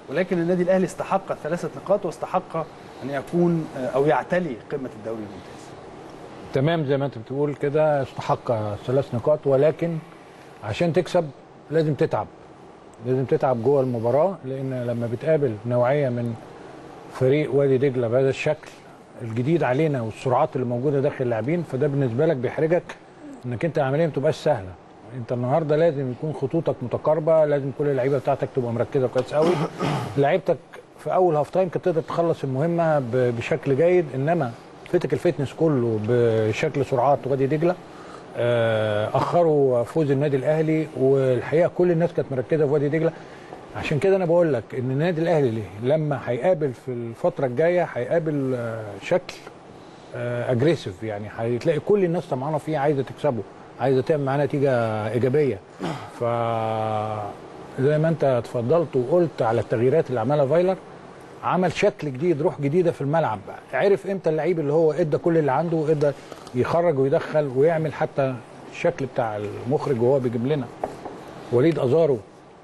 ولكن النادي الاهلي استحق الثلاثه نقاط واستحق ان يكون آه، او يعتلي قمه الدوري الممتاز تمام زي ما انت بتقول كده استحق ثلاث نقاط ولكن عشان تكسب لازم تتعب لازم تتعب جوه المباراه لان لما بتقابل نوعيه من فريق وادي دجله بهذا الشكل الجديد علينا والسرعات اللي موجوده داخل اللاعبين فده بالنسبه لك بيحرجك انك انت العمليه ما تبقاش سهله انت النهارده لازم يكون خطوطك متقاربه لازم كل اللعيبه بتاعتك تبقى مركزه كويس قوي لعيبتك في اول هاف تايم كانت تقدر تخلص المهمه ب- بشكل جيد انما فتك الفتنس كله بشكل سرعات وادي دجله آه، اخروا فوز النادي الاهلي والحقيقه كل الناس كانت مركزه في وادي دجله عشان كده انا بقول لك ان النادي الاهلي لما هيقابل في الفتره الجايه هيقابل آه، شكل اجريسيف يعني هتلاقي كل الناس طمعانه فيه عايزه تكسبه عايزه تعمل معاه نتيجه ايجابيه ف زي ما انت اتفضلت وقلت على التغييرات اللي عملها فايلر عمل شكل جديد روح جديده في الملعب عرف امتى اللعيب اللي هو ادى كل اللي عنده وادى يخرج ويدخل ويعمل حتى الشكل بتاع المخرج وهو بيجيب لنا وليد ازارو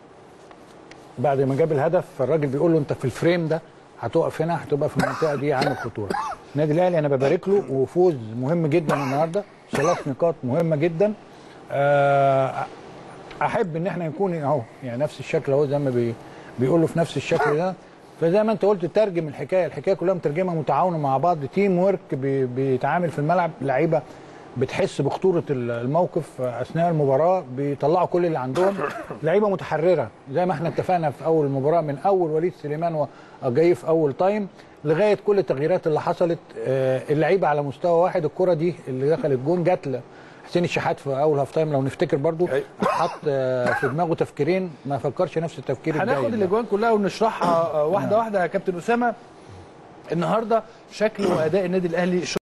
بعد ما جاب الهدف فالراجل بيقول له انت في الفريم ده هتقف هنا هتبقى في المنطقه دي عامل خطوره النادي الاهلي انا ببارك له وفوز مهم جدا النهارده ثلاث نقاط مهمه جدا آه، احب ان احنا نكون اهو يعني نفس الشكل اهو زي ما بي بيقولوا في نفس الشكل ده فزي ما انت قلت ترجم الحكايه الحكايه كلها مترجمه متعاونه مع بعض تيم ورك بي- بيتعامل في الملعب لعيبه بتحس بخطوره ال- الموقف اثناء المباراه بيطلعوا كل اللي عندهم لعيبه متحرره زي ما احنا اتفقنا في اول المباراه من اول وليد سليمان وجاي في اول تايم لغايه كل التغييرات اللي حصلت آه، اللعيبه على مستوى واحد الكره دي اللي دخلت جون جت ل- حسين الشحات في اول هاف تايم لو نفتكر برضو أيوة. حط آه، في دماغه تفكيرين ما فكرش نفس التفكير الجيد هناخد ده. الاجوان كلها ونشرحها آه، واحده واحده يا كابتن اسامه النهارده شكل واداء النادي الاهلي